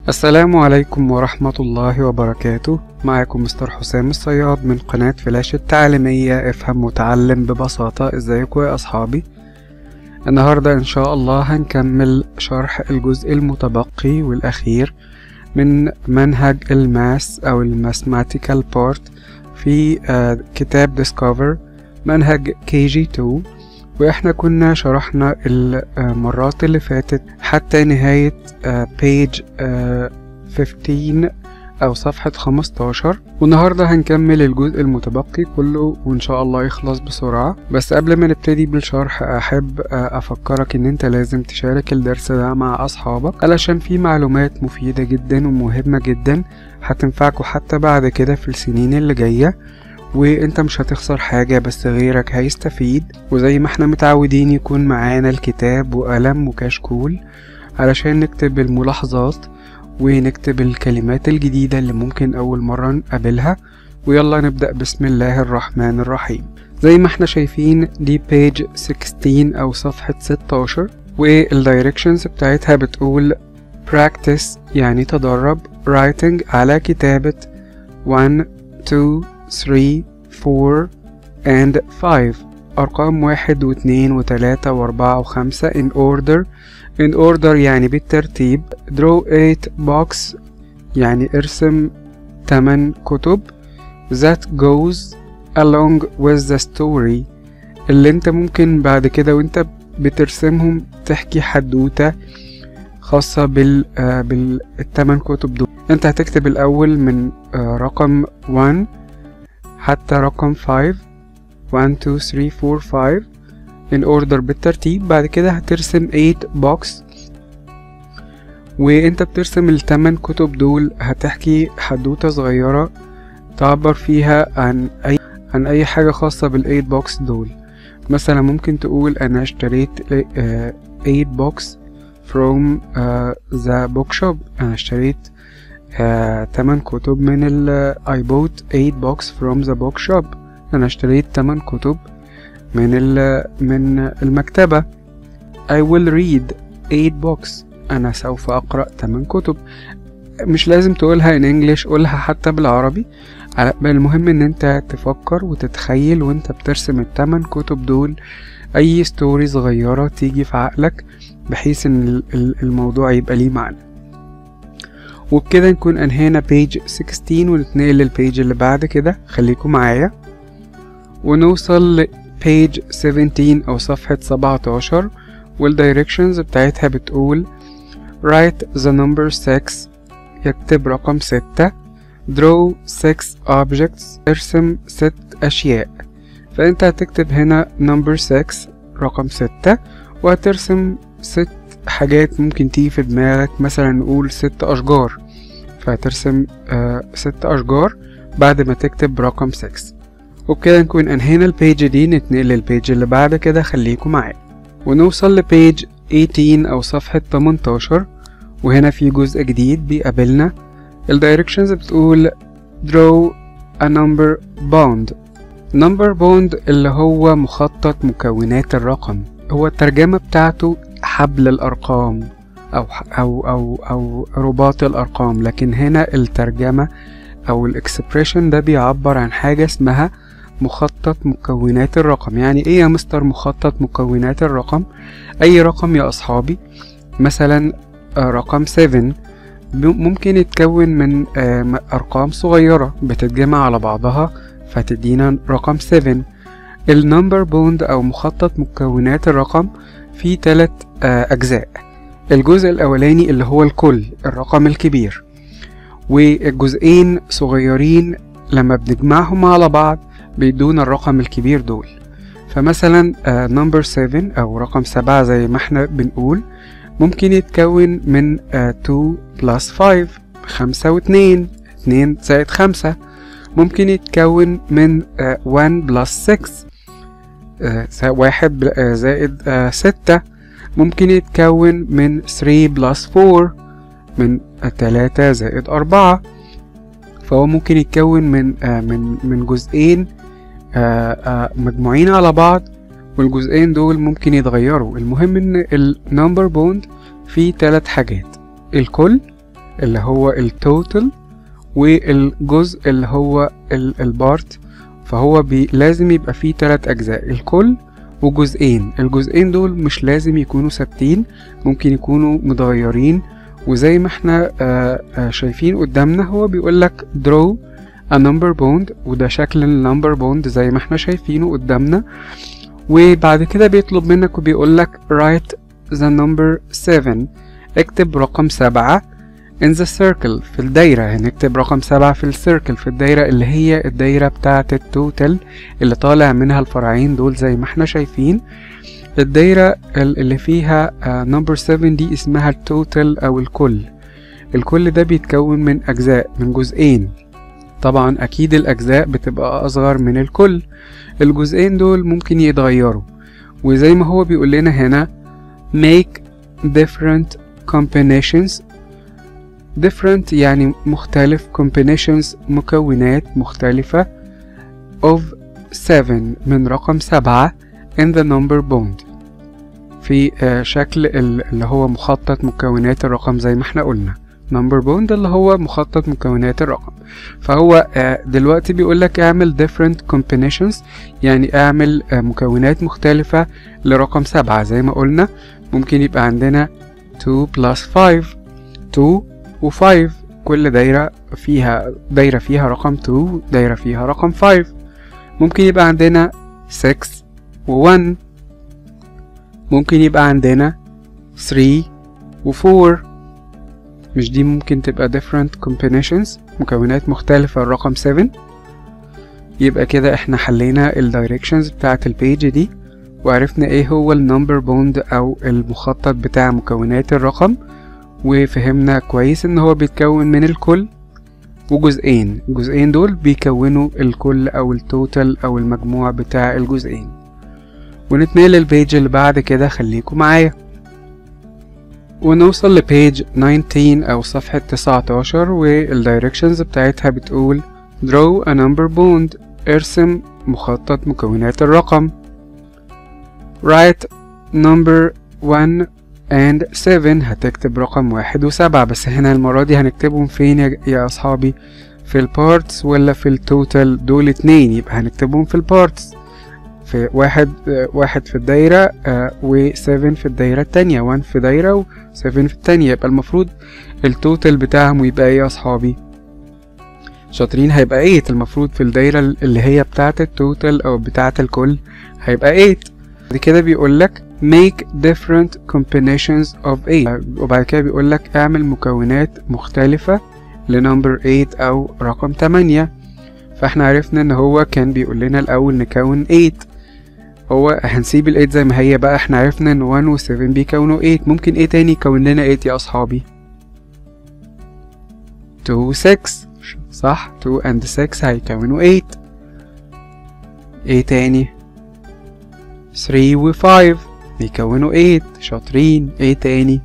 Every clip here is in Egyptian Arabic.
السلام عليكم ورحمة الله وبركاته معكم مستر حسام الصياد من قناة فلاش التعليمية افهم وتعلم ببساطة ازيكم يا اصحابي النهاردة ان شاء الله هنكمل شرح الجزء المتبقي والاخير من منهج الماس او الماثماتيكال بارت في آه، كتاب ديسكفر منهج كي جي 2 واحنا كنا شرحنا المرات اللي فاتت حتى نهاية بيج 15 او صفحة 15 والنهاردة هنكمل الجزء المتبقي كله وان شاء الله يخلص بسرعة بس قبل ما نبتدي بالشرح احب افكرك ان انت لازم تشارك الدرس ده مع اصحابك علشان في معلومات مفيدة جدا ومهمة جدا هتنفعكوا حتى بعد كده في السنين اللي جاية وانت مش هتخسر حاجة بس غيرك هيستفيد وزي ما احنا متعودين يكون معانا الكتاب وقلم وكشكول علشان نكتب الملاحظات ونكتب الكلمات الجديدة اللي ممكن أول مرة نقابلها ويلا نبدأ بسم الله الرحمن الرحيم زي ما احنا شايفين دي page 16 أو صفحة 16 والdirections بتاعتها بتقول practice يعني تدرب writing على كتابة 1 2 3 4 and 5 أرقام واحد واثنين وتلاتة وأربعة وخمسة in order in order يعني بالترتيب draw 8 box يعني ارسم 8 كتب that goes along with the story اللي انت ممكن بعد كده وانت بترسمهم تحكي حدوتة خاصة بال آه بالثمان كتب دول انت هتكتب الأول من آه رقم 1 حتى رقم 5 1 2 3 4 5 in order بالترتيب بعد كده هترسم 8 بوكس وانت بترسم التمن كتب دول هتحكي حدوتة صغيرة تعبر فيها عن اي عن اي حاجة خاصة بال 8 بوكس دول مثلا ممكن تقول انا اشتريت 8 بوكس from uh, the bookshop انا اشتريت آه، تمن كتب من ال I bought 8 books from the bookshop أنا اشتريت تمن كتب من ال من المكتبة I will read 8 books أنا سوف أقرأ تمن كتب مش لازم تقولها in English قولها حتى بالعربي المهم ان انت تفكر وتتخيل وانت بترسم التمن كتب دول اي ستوري صغيرة تيجي في عقلك بحيث ان الموضوع يبقى ليه معنى وبكده نكون انهينا بيج 16 ونتنقل للبيج اللي بعد كده خليكم معايا ونوصل لبيج 17 او صفحة 17 والدايركشنز بتاعتها بتقول write the number 6 يكتب رقم 6 draw 6 objects ارسم 6 اشياء فانت هتكتب هنا number 6 رقم 6 وهترسم 6 حاجات ممكن تيجي في دماغك مثلا نقول ست أشجار فهترسم آه ست أشجار بعد ما تكتب رقم 6 وبكده نكون أنهينا البيج دي نتنقل للبيج اللي بعد كده خليكم معايا ونوصل لبيج 18 أو صفحة 18 وهنا في جزء جديد بيقابلنا الدايركشنز بتقول draw a number bond number bond اللي هو مخطط مكونات الرقم هو الترجمة بتاعته حبل الأرقام أو أو أو أو رباط الأرقام لكن هنا الترجمة أو الإكسبريشن ده بيعبر عن حاجة اسمها مخطط مكونات الرقم يعني إيه يا مستر مخطط مكونات الرقم أي رقم يا أصحابي مثلا رقم 7 ممكن يتكون من أرقام صغيرة بتتجمع على بعضها فتدينا رقم 7 النمبر بوند أو مخطط مكونات الرقم في تلات أجزاء الجزء الأولاني اللي هو الكل الرقم الكبير والجزئين صغيرين لما بنجمعهم على بعض بيدونا الرقم الكبير دول فمثلا نمبر 7 أو رقم سبعة زي ما احنا بنقول ممكن يتكون من 2 بلس 5 خمسة واتنين اتنين زائد خمسة ممكن يتكون من 1 بلس 6 واحد زائد ستة ممكن يتكون من 3 بلس 4 من تلاتة زائد أربعة فهو ممكن يتكون من من من جزئين مجموعين على بعض والجزئين دول ممكن يتغيروا المهم ان النمبر بوند فيه تلات حاجات الكل اللي هو التوتال والجزء اللي هو البارت فهو بي لازم يبقى فيه تلات أجزاء الكل وجزئين الجزئين دول مش لازم يكونوا ثابتين ممكن يكونوا متغيرين وزي ما احنا آآ آآ شايفين قدامنا هو بيقولك draw a number bond وده شكل النمبر بوند زي ما احنا شايفينه قدامنا وبعد كده بيطلب منك وبيقولك write the number 7 اكتب رقم سبعة in the circle في الدايرة هنكتب رقم سبعة في السيركل في الدايرة اللي هي الدايرة بتاعة التوتال اللي طالع منها الفرعين دول زي ما احنا شايفين الدايرة اللي فيها نمبر 7 دي اسمها التوتال أو الكل الكل ده بيتكون من أجزاء من جزئين طبعا أكيد الأجزاء بتبقى أصغر من الكل الجزئين دول ممكن يتغيروا وزي ما هو بيقول لنا هنا make different combinations different يعني مختلف combinations مكونات مختلفة of 7 من رقم سبعة in the number bond في شكل اللي هو مخطط مكونات الرقم زي ما احنا قلنا number bond اللي هو مخطط مكونات الرقم فهو دلوقتي بيقول لك اعمل different combinations يعني اعمل مكونات مختلفة لرقم سبعة زي ما قلنا ممكن يبقى عندنا 2 plus 5 2 و 5 كل دايرة فيها دايرة فيها رقم 2 دايرة فيها رقم 5 ممكن يبقى عندنا 6 و 1 ممكن يبقى عندنا 3 و 4 مش دي ممكن تبقى different combinations مكونات مختلفة الرقم 7 يبقى كده احنا حلينا الدايركشنز بتاعة البيج دي وعرفنا ايه هو النمبر بوند او المخطط بتاع مكونات الرقم وفهمنا كويس ان هو بيتكون من الكل وجزئين الجزئين دول بيكونوا الكل او التوتال او المجموع بتاع الجزئين ونتنقل للبيج اللي بعد كده خليكم معايا ونوصل لبيج 19 او صفحة 19 والدايركشنز بتاعتها بتقول draw a number bond ارسم مخطط مكونات الرقم write number 1 and 7 هتكتب رقم واحد وسبعة بس هنا المرة دي هنكتبهم فين يا, يا أصحابي في البارتس ولا في التوتال دول اتنين يبقى هنكتبهم في البارتس في واحد واحد في الدايرة و 7 في الدايرة التانية 1 في دايرة و 7 في التانية يبقى المفروض التوتال بتاعهم يبقى ايه يا أصحابي شاطرين هيبقى 8 المفروض في الدايرة اللي هي بتاعة التوتال أو بتاعة الكل هيبقى 8 بعد كده بيقول لك make different combinations of 8 وبعد كده بيقول لك اعمل مكونات مختلفة لنمبر 8 أو رقم 8 فاحنا عرفنا ان هو كان بيقول لنا الأول نكون 8 هو هنسيب ال 8 زي ما هي بقى احنا عرفنا ان 1 و 7 بيكونوا 8 ممكن ايه تاني يكون لنا 8 يا أصحابي 2 و 6 صح 2 and 6 هيكونوا 8 ايه تاني 3 و 5 بيكونوا 8 شاطرين ايه تاني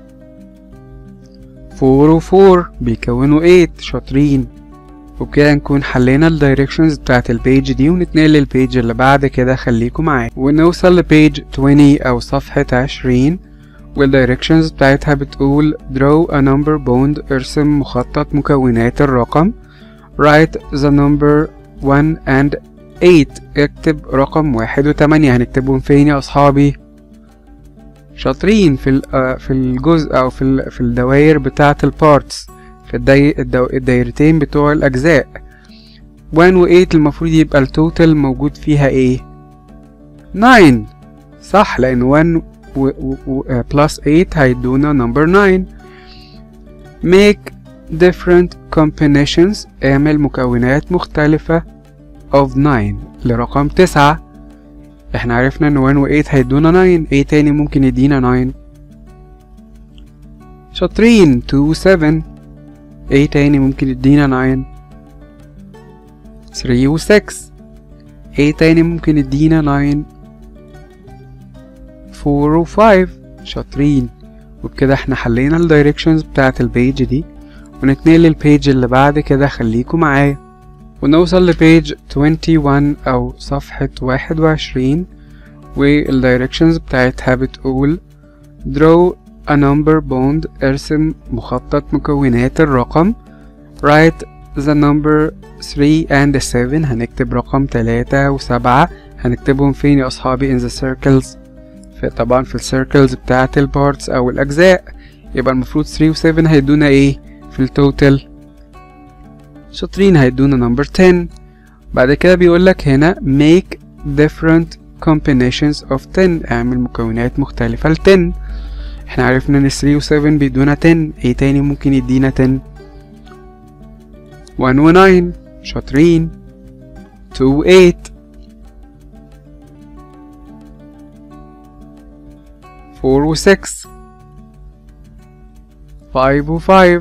4 و 4 بيكونوا 8 شاطرين وبكده نكون حلينا الدايركشنز بتاعت البيج دي ونتنقل للبيج اللي بعد كده خليكم معايا ونوصل لبيج 20 او صفحة 20 والدايركشنز بتاعتها بتقول draw a number bond ارسم مخطط مكونات الرقم write the number 1 and 8 اكتب رقم واحد وتمانية هنكتبهم فين يا أصحابي شاطرين في في الجزء أو في في الدوائر بتاعة البارتس في الدي... الدو... الدايرتين بتوع الأجزاء 1 و 8 المفروض يبقى التوتال موجود فيها ايه 9 صح لأن 1 و... و... و... بلس 8 هيدونا نمبر 9 make different combinations اعمل مكونات مختلفة of 9 لرقم 9 احنا عرفنا ان 1 و 8 هيدونا 9 ايه تاني ممكن يدينا 9 شاطرين 2 و 7 ايه تاني ممكن يدينا 9 3 و 6 ايه تاني ممكن يدينا 9 4 و 5 شاطرين وبكده احنا حلينا الدايركشنز بتاعت البيج دي ونتنقل للبيج اللي بعد كده خليكم معايا ونوصل لبيج 21 أو صفحة 21 والدايركشنز بتاعتها بتقول draw a number bond ارسم مخطط مكونات الرقم write the number 3 and 7 هنكتب رقم 3 و7 هنكتبهم فين يا أصحابي in the circles في طبعا في السيركلز بتاعة البارتس أو الأجزاء يبقى المفروض 3 و 7 هيدونا ايه في التوتال شاطرين هيدونا نمبر 10 بعد كده بيقولك هنا make different combinations of 10 اعمل مكونات مختلفة ل 10 احنا عرفنا ان 3 و 7 بيدونا 10 ايه تاني ممكن يدينا 10 1 و 9 شاطرين 2 و 8 4 و 6 5 و 5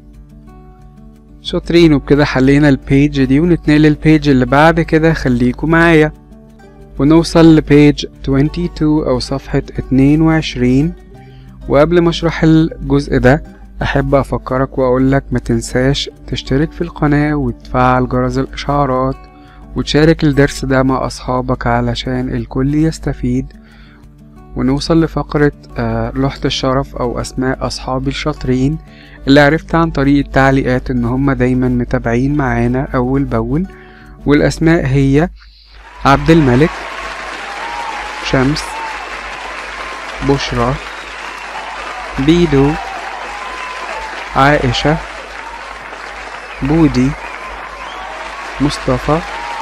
شاطرين وبكده حلينا البيج دي ونتنقل للبيج اللي بعد كده خليكوا معايا ونوصل لبيج 22 أو صفحة 22 وقبل ما اشرح الجزء ده أحب أفكرك وأقولك ما تنساش تشترك في القناة وتفعل جرس الإشعارات وتشارك الدرس ده مع أصحابك علشان الكل يستفيد ونوصل لفقرة آه لوحة الشرف أو أسماء أصحابي الشاطرين اللي عرفت عن طريق التعليقات إن هما دايما متابعين معانا أول بأول والأسماء هي عبد الملك شمس بشرى بيدو عائشة بودي مصطفى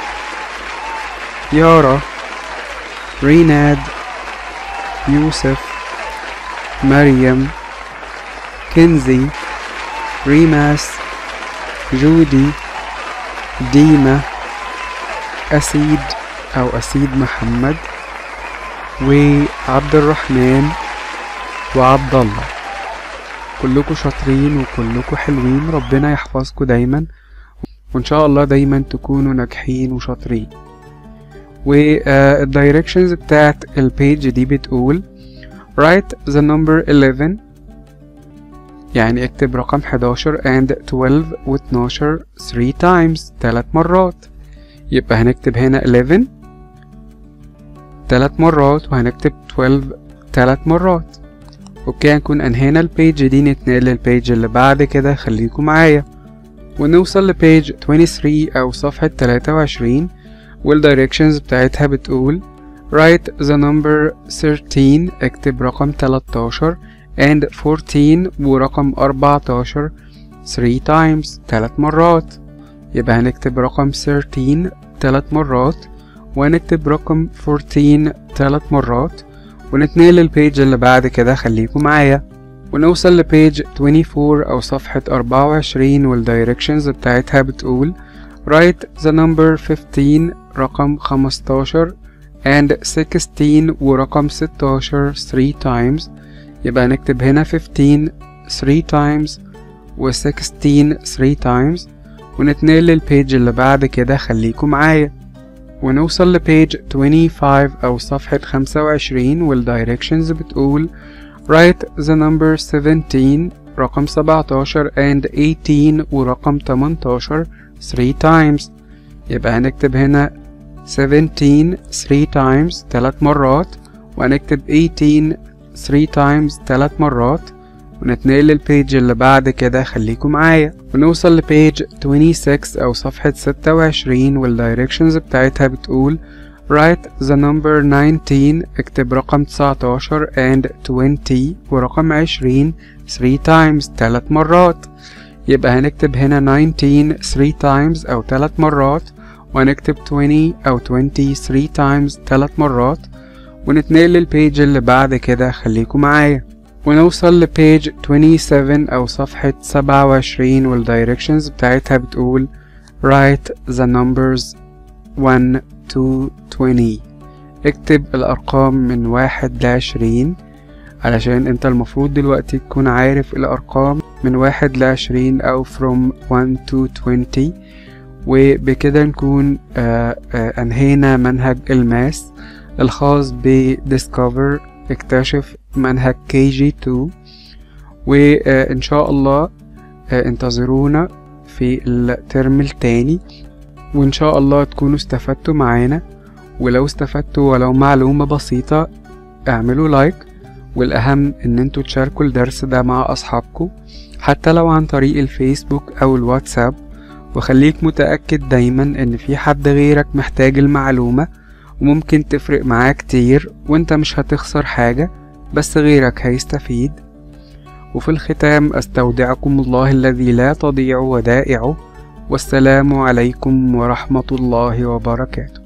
يارا ريناد يوسف مريم كنزي ريماس جودي ديما أسيد أو أسيد محمد وعبد الرحمن وعبد الله كلكم شاطرين وكلكم حلوين ربنا يحفظكم دايما وإن شاء الله دايما تكونوا ناجحين وشاطرين والدايركشنز بتاعت البيج دي بتقول write the number 11 يعني اكتب رقم 11 and 12 و 12 3 times 3 مرات يبقى هنكتب هنا 11 3 مرات وهنكتب 12 3 مرات اوكي هنكون انهينا البيج دي نتنقل للبيج اللي بعد كده خليكم معايا ونوصل لبيج 23 او صفحة 23 والدايركشنز بتاعتها بتقول write the number 13 اكتب رقم 13 and 14 ورقم 14 3 times 3 مرات يبقى هنكتب رقم 13 3 مرات وهنكتب رقم 14 3 مرات ونتنقل للبيج اللي بعد كده خليكم معايا ونوصل لبيج 24 أو صفحة 24 والدايركشنز بتاعتها بتقول write the number 15 رقم 15 and 16 ورقم 16 3 times يبقى هنكتب هنا 15 3 times و 16 3 times ونتنقل للبيج اللي بعد كده خليكم معايا ونوصل لبيج 25 أو صفحة 25 والدايركشنز بتقول write the number 17 رقم 17 and 18 ورقم 18 3 times يبقى هنكتب هنا 17 3 times 3 مرات وهنكتب 18 3 times 3 مرات ونتنقل للبيج اللي بعد كده خليكم معايا ونوصل لبيج 26 أو صفحة 26 والدايركشنز بتاعتها بتقول write the number 19 اكتب رقم 19 and 20 ورقم 20 3 times 3 مرات يبقى هنكتب هنا 19 3 times أو 3 مرات وهنكتب 20 أو 20 3 times 3 مرات ونتنقل للبيج اللي بعد كده خليكم معايا ونوصل لبيج 27 أو صفحة 27 والدايركشنز بتاعتها بتقول write the numbers 1 to 20 اكتب الأرقام من واحد لعشرين علشان انت المفروض دلوقتي تكون عارف الأرقام من واحد لعشرين أو from 1 to 20 وبكده نكون آآ آآ أنهينا منهج الماس الخاص بديسكفر اكتشف منهج كي جي 2 وإن شاء الله انتظرونا في الترم التاني وإن شاء الله تكونوا استفدتوا معانا ولو استفدتوا ولو معلومة بسيطة اعملوا لايك والأهم إن انتوا تشاركوا الدرس ده مع أصحابكم حتى لو عن طريق الفيسبوك أو الواتساب وخليك متأكد دايما إن في حد غيرك محتاج المعلومة وممكن تفرق معاه كتير وانت مش هتخسر حاجة بس غيرك هيستفيد وفي الختام أستودعكم الله الذي لا تضيع ودائعه والسلام عليكم ورحمة الله وبركاته